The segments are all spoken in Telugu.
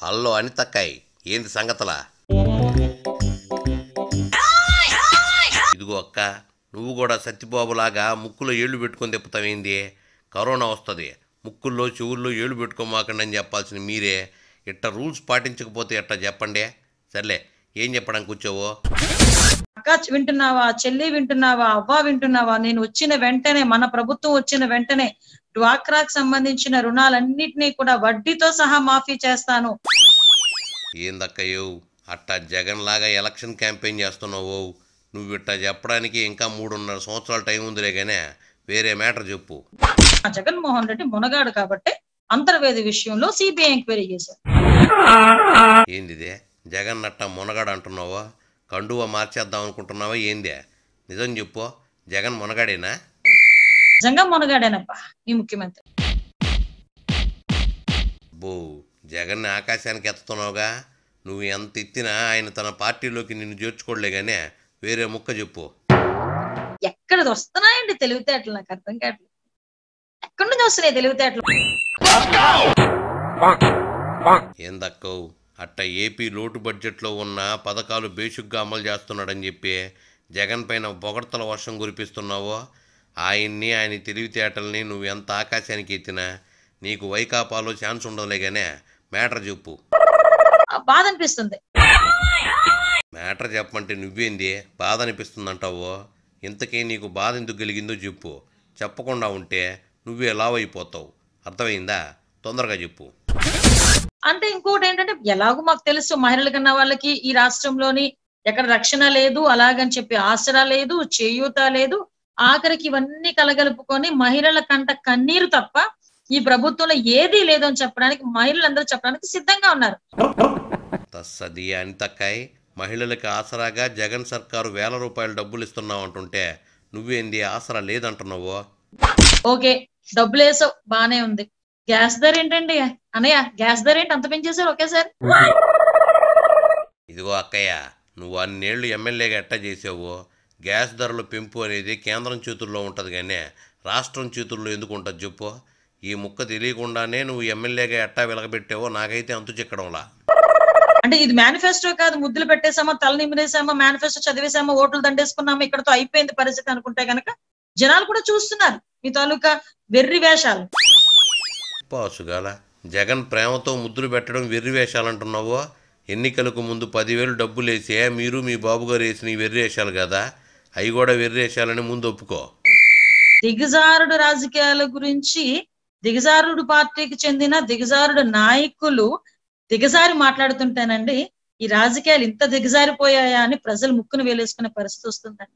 అల్లో అనితక్కాయ్ ఏంది సంగతలా ఇదిగో అక్క నువ్వు కూడా సత్యబాబులాగా ముక్కులో ఏళ్ళు పెట్టుకొని తిప్పుతావేంది కరోనా వస్తుంది ముక్కుల్లో చెవుల్లో ఏళ్ళు పెట్టుకోమాకండి అని చెప్పాల్సిన మీరే ఇట్ట రూల్స్ పాటించకపోతే ఎట్టా చెప్పండి సర్లే ఏం చెప్పడానికి కూర్చోవో అక్క వింటున్నావా చెల్లి వింటున్నావా అవ్వ వింటున్నావా నేను వచ్చిన వెంటనే మన ప్రభుత్వం వచ్చిన వెంటనే డ్వాక్రాకు సంబంధించిన రుణాలన్నిటినీ కూడా వడ్డీతో సహా మాఫీ చేస్తాను ఏందక్కయ్యో అట్టా జగన్ లాగా ఎలక్షన్ క్యాంపెయిన్ చేస్తున్నావు నువ్వు ఇట్టా చెప్పడానికి ఇంకా మూడున్నర సంవత్సరాల టైం ఉందిలే కానీ వేరే మ్యాటర్ చెప్పు ఆ జగన్మోహన్ రెడ్డి మునగాడు కాబట్టి అంతర్వేది విషయంలో సిబిఐ ఎంక్వైరీ చేశారు ఏందిదే జగన్ నట్ట మునగాడు అంటున్నావా కండువా మార్చేద్దాం అనుకుంటున్నావా ఏందే నిజం చెప్పు జగన్ మునగాడేనా నిజంగా మునగాడేనప్పా ఈ ముఖ్యమంత్రి బో జగన్ని ఆకాశానికి ఎత్తుతున్నావుగా నువ్వు ఎంత ఎత్తినా ఆయన తన పార్టీలోకి నిన్ను చేర్చుకోలే గానే వేరే ముక్క చెప్పు ఎక్కడిది వస్తున్నాయండి తెలివితేటలు నాకు అర్థం కావట్లేదు ఎక్కడి నుంచి వస్తున్నాయి తెలివితేటలు ఏందక్కో అట్ట ఏపీ లోటు బడ్జెట్లో ఉన్న పథకాలు బేసిక్గా అమలు చేస్తున్నాడని చెప్పి జగన్ పైన పొగడ్తల వర్షం కురిపిస్తున్నావో ఆయన్ని ఆయన తెలివితేటల్ని నువ్వు ఎంత ఆకాశానికి ఎత్తినా నీకు వైకాపాలో ఛాన్స్ ఉండదులే గానే మ్యాటర్ చెప్పు ఆ బాధ అనిపిస్తుంది మ్యాటర్ చెప్పమంటే నువ్వేంది బాధ అనిపిస్తుంది అంటావో ఇంతకీ నీకు బాధ ఎందుకు కలిగిందో చెప్పు చెప్పకుండా ఉంటే నువ్వే లావ్ అయిపోతావు అర్థమైందా తొందరగా చెప్పు అంటే ఇంకోటి ఏంటంటే ఎలాగో మాకు తెలుసు మహిళలు కన్నా వాళ్ళకి ఈ రాష్ట్రంలోని ఎక్కడ రక్షణ లేదు అలాగని చెప్పి ఆసరా లేదు చేయూత లేదు ఆఖరికి ఇవన్నీ కలగలుపుకొని మహిళల కంట కన్నీరు తప్ప ఈ ప్రభుత్వంలో ఏదీ లేదు అని చెప్పడానికి మహిళలందరూ చెప్పడానికి సిద్ధంగా ఉన్నారు తస్సది అనితక్కాయ్ మహిళలకు ఆసరాగా జగన్ సర్కారు వేల రూపాయల డబ్బులు ఇస్తున్నావు అంటుంటే నువ్వేంది ఆసరా లేదంటున్నావు ఓకే డబ్బులు వేసావు బానే ఉంది గ్యాస్ ధర ఏంటండి అనయ్య గ్యాస్ ధర ఏంటి అంత పెంచేశారు ఒకేసారి ఇదిగో అక్కయ్య నువ్వు అన్నేళ్లు ఎమ్మెల్యేగా ఎట్టా చేసావు గ్యాస్ ధరల పెంపు అనేది కేంద్రం చేతుల్లో ఉంటుంది కానీ రాష్ట్రం చేతుల్లో ఎందుకు ఉంటుంది చెప్పు ఈ ముక్క తెలియకుండానే నువ్వు ఎమ్మెల్యేగా ఎట్టా వెలగబెట్టావో నాకైతే అంతు చిక్కడంలా అంటే ఇది మేనిఫెస్టో కాదు ముద్దులు పెట్టేసామా తల నిమిరేసామా మేనిఫెస్టో చదివేసామా ఓట్లు దండేసుకున్నామా ఇక్కడతో అయిపోయింది పరిస్థితి అనుకుంటే గనక జనాలు కూడా చూస్తున్నారు మీ తాలూకా వెర్రి వేషాలు పాసుగాల జగన్ ప్రేమతో ముద్దులు పెట్టడం వెర్రి వేషాలంటున్నావు ఎన్నికలకు ముందు పదివేలు డబ్బులు వేసే మీరు మీ బాబుగారు వేసిన ఈ వెర్రి వేషాలు కదా అవి కూడా వెర్రి వేషాలని ముందు ఒప్పుకో దిగజారుడు రాజకీయాల గురించి దిగజారుడు పార్టీకి చెందిన దిగజారుడు నాయకులు దిగజారి మాట్లాడుతుంటేనండి ఈ రాజకీయాలు ఇంత దిగజారిపోయాయా అని ప్రజలు ముక్కును వేలేసుకునే పరిస్థితి వస్తుందండి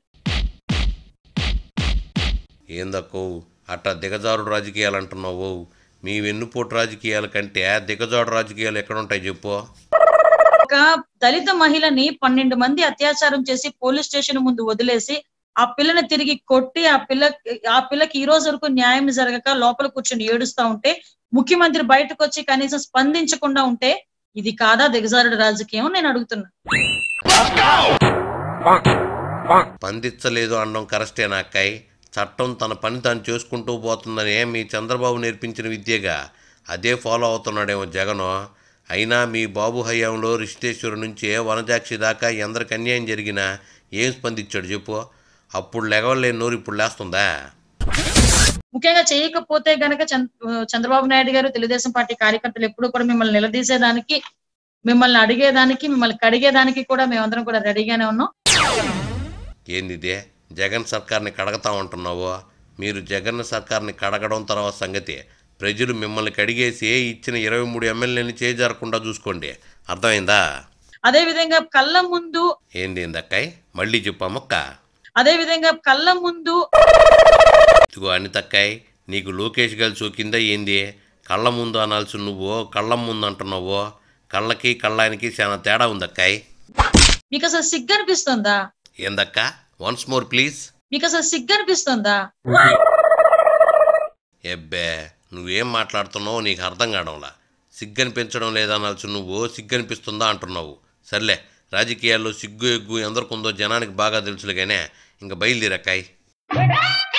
ఏందక్కో అట్టా దిగజారుడు రాజకీయాలు అంటున్నావు మీ వెన్నుపోటు రాజకీయాల కంటే దిగజాడు రాజకీయాలు ఎక్కడుంటాయి చెప్పు ఒక దళిత మహిళని పన్నెండు మంది అత్యాచారం చేసి పోలీస్ స్టేషన్ ముందు వదిలేసి ఆ పిల్లని తిరిగి కొట్టి ఆ పిల్ల ఆ పిల్లకి ఈ రోజు వరకు న్యాయం జరగక లోపల కూర్చొని ఏడుస్తా ఉంటే ముఖ్యమంత్రి బయటకు వచ్చి కనీసం స్పందించకుండా ఉంటే ఇది కాదా దిగజారుడు రాజకీయం నేను అడుగుతున్నా పందించలేదు అనడం కరెస్టేనా అక్కాయ్ చట్టం తన పని తాను చేసుకుంటూ పోతుందనే మీ చంద్రబాబు నేర్పించిన విద్యగా అదే ఫాలో అవుతున్నాడేమో జగను అయినా మీ బాబు హయాంలో రిషితేశ్వరు నుంచే వనజాక్షి దాకా ఎందరికి అన్యాయం జరిగినా ఏం స్పందించాడు చెప్పు అప్పుడు లెగవలేని నోరు ఇప్పుడు లేస్తుందా ముఖ్యంగా చేయకపోతే గనక చంద్ర చంద్రబాబు నాయుడు గారు తెలుగుదేశం పార్టీ కార్యకర్తలు ఎప్పుడు కూడా మిమ్మల్ని నిలదీసేదానికి మిమ్మల్ని అడిగేదానికి మిమ్మల్ని కడిగేదానికి కూడా మేమందరం కూడా రెడీగానే ఉన్నాం ఏంది ఇదే జగన్ సర్కార్ని కడగతామంటున్నావు మీరు జగన్ సర్కార్ని కడగడం తర్వాత సంగతి ప్రజలు మిమ్మల్ని కడిగేసి ఇచ్చిన ఇరవై మూడు ఎమ్మెల్యేని చేజారకుండా చూసుకోండి అర్థమైందా అదే విధంగా కళ్ళ ముందు ఏంది ఏందక్కాయ్ మళ్ళీ చెప్పా మొక్క అదే విధంగా కళ్ళ ముందు ఇదిగో అనితక్కాయ్ నీకు లోకేష్ గారు సోకిందా ఏంది కళ్ళ ముందు అనాల్సి నువ్వు కళ్ళం ముందు అంటున్నావు కళ్ళకి కళ్ళానికి చాలా తేడా ఉందక్కాయ్ మీకు అసలు సిగ్గు అనిపిస్తుందా ఏందక్క వన్స్ మోర్ ప్లీజ్ మీకు అసలు సిగ్గు అనిపిస్తుందా ఎబ్బే నువ్వేం మాట్లాడుతున్నావో నీకు అర్థం కావడంలా సిగ్గనిపించడం లేదనాల్సి నువ్వు సిగ్గనిపిస్తుందా అంటున్నావు సర్లే రాజకీయాల్లో సిగ్గు ఎగ్గు ఎందరికుందో జనానికి బాగా తెలుసులే కానీ ఇంక బయలుదేరక్కాయ్